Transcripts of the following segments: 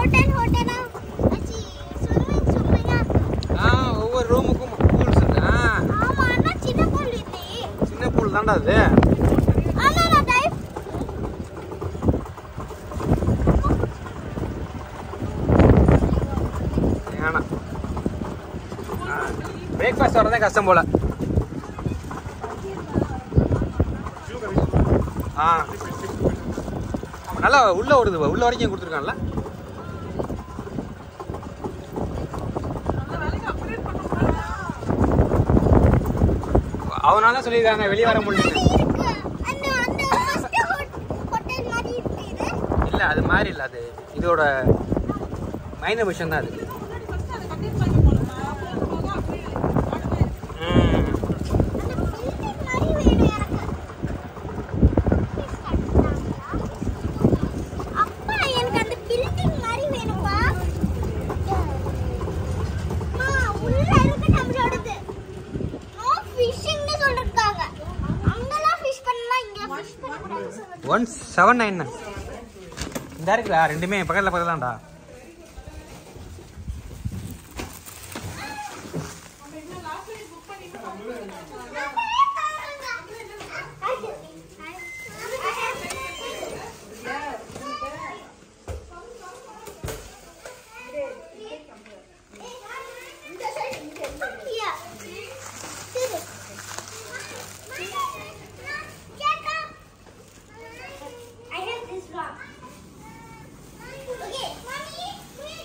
Hotel ஹோட்டலா அச்சி swimming ஸ்விம்மிங்கா ஆ ஒவ்வொரு ரூமுக்கும் பூல்ஸ் இருக்கு ஆ ஆமா ஆனா சின்ன பூல் இல்லையே சின்ன பூல் தான்டா அது ஆனா நான் டைவ் வேணாம் பிரேக்ஃபாஸ்ட் வரதே கஷ்டம் போல ஆ நல்லா உள்ள ஓடுது பா. உள்ள வரைக்கும் கொடுத்துருக்கான்ல அவனால தான் சொல்லியிருக்காங்க வெளியே வர முடியல இருக்கு அந்த அந்த ஃபர்ஸ்ட் ஹோட்டல் மாதிரி இருக்கு இது இல்ல அது மாதிரி இல்ல அது இதோட மைனர் விஷயம் தான் அது ம். அந்த பில்டிங் மாதிரி வேணும் எனக்கு அப்பா எனக்கு அந்த பில்டிங் மாதிரி வேணும்பா அம்மா, உள்ள இருக்கு நம்மளோடது நோ ஃபிஷிங்னு சொல்லிருக்காங்க அங்கெல்லாம் ஃபிஷ் பண்ணலாம் இங்க ஃபிஷ் பண்ணக்கூடாது ஒன் செவன் நைன் இந்த இருக்குடா ரெண்டுமே பக்கத்தில் பக்கத்தில் தான்டா I have this rock. Okay, mommy, wait.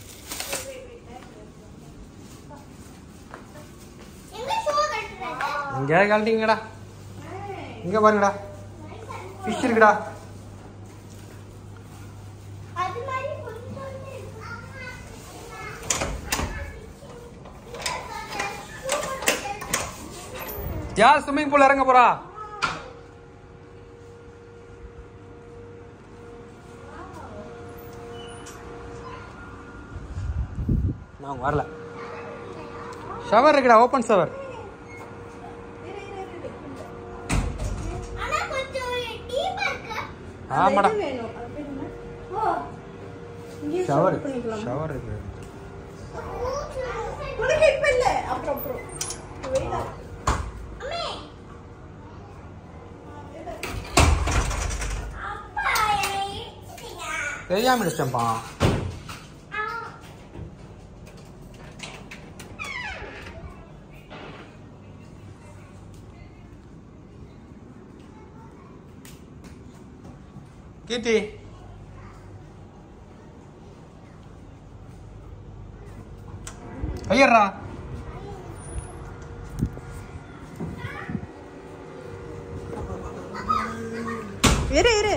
எங்க show கட்டுறது? இங்கே கழட்டிங்கடா இங்கே பாருங்கடா ஃபிஷ் இருக்குடா அது மாதிரி கொஞ்சோண்டு இருக்கு. யார் ஸ்விம்மிங் பூல் இறங்க போறா நான் வரல ஷவர் இருக்குடா ஓப்பன் ஷவர் ஆனா கொஞ்சம் deep ஆ இருக்கு. ஆமாடா வேணும் அது பேர் என்ன? ஓ, இங்கேயும் ஷவர் shower பண்ணிக்கலாம் ஷவர் இருக்கு உனக்கு இப்ப இல்ல அப்புறம் அப்புறம் wait ஆ. அம்மே. அப்பா, என்னை இடிச்சிட்டீங்க. தெரியாம இடிச்சிட்டேன்ப்பா ஆ. கீர்த்தி கையறா இரு இரு